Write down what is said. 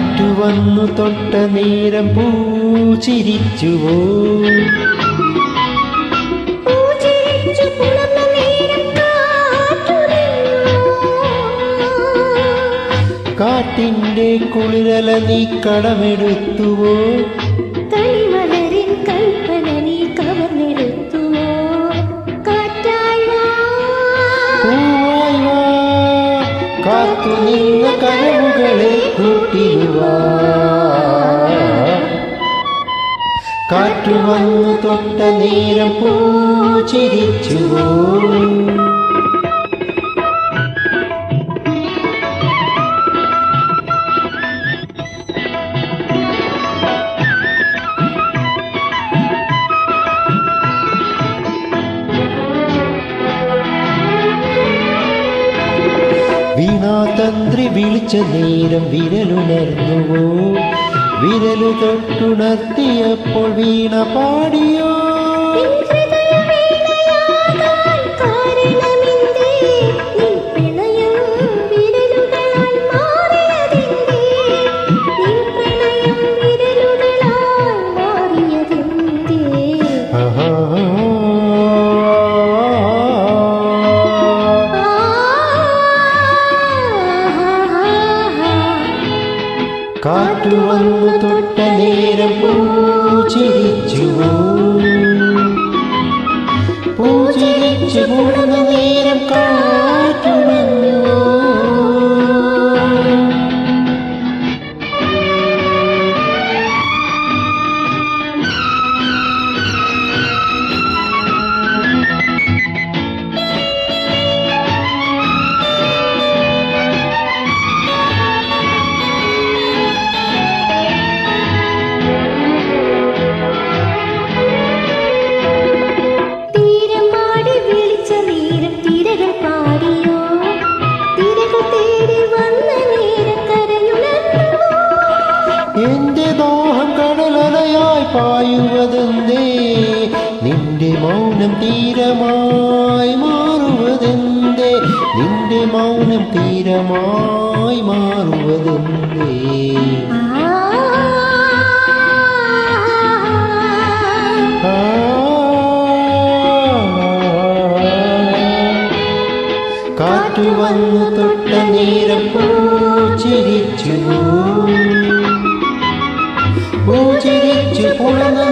കാറ്റു വന്നു തൊട്ട നേരം പൂച്ചിരിച്ചുവോ പൂജിച്ചു പുണർന്ന നേരം കാറ്റുലഞ്ഞു. കാറ്റിന്റെ കുളിരല നീ കടമെടുത്തുവോ തനിമലരിൻ കൽപ്പന നീ കവർന്നെടുത്തുവോ? കാറ്റായി വാ. പൂവായി വാ, കാത്തു നിന്ന കനവുകളെ കൂട്ടിടുവാ കാറ്റു വന്നു തൊട്ട നേരം പൂച്ചിരിച്ചുവോ വീണാതന്ത്രി വിളിച്ച നേരം വിരലുണർന്നുവോ വിരലു തൊട്ടുണർത്തിയപ്പോൾ വീണ പാടിയോ നിൻ ഹൃദയവീണയാകാൻ കാരണമെന്തേ? നിൻ പ്രണയം വിരലുകളാൽ മാറിയതെന്തേ? നിൻ പ്രണയം വിരലുകളാൽ മാറിയതെന്തേ? ആഹാ. കാറ്റു വന്നു തൊട്ട നേരം പൂച്ചിരിച്ചുവോ പൂച്ചിരിച്ചു കൂടുന്ന നേരം കാറ്റുണർന്നുവോ തീരം പാടി വിളിച്ച നേരം തിരകൾ പാടിയോ തിരകൾ തേടി വന്ന നേരം കരയുണർന്നുവോ എന്റെ ദാഹം കടലലയായി പായുവതെന്തേ നിന്റെ മൗനം തീരമായി മാറുവതെന്തേ നിന്റെ മൗനം തീരമായി മാറുവതെന്തേ ആ. കാറ്റു വന്നു തൊട്ട നേരം പൂച്ചിരിച്ചു പൂച്ചിരിച്ചു പുളന്ന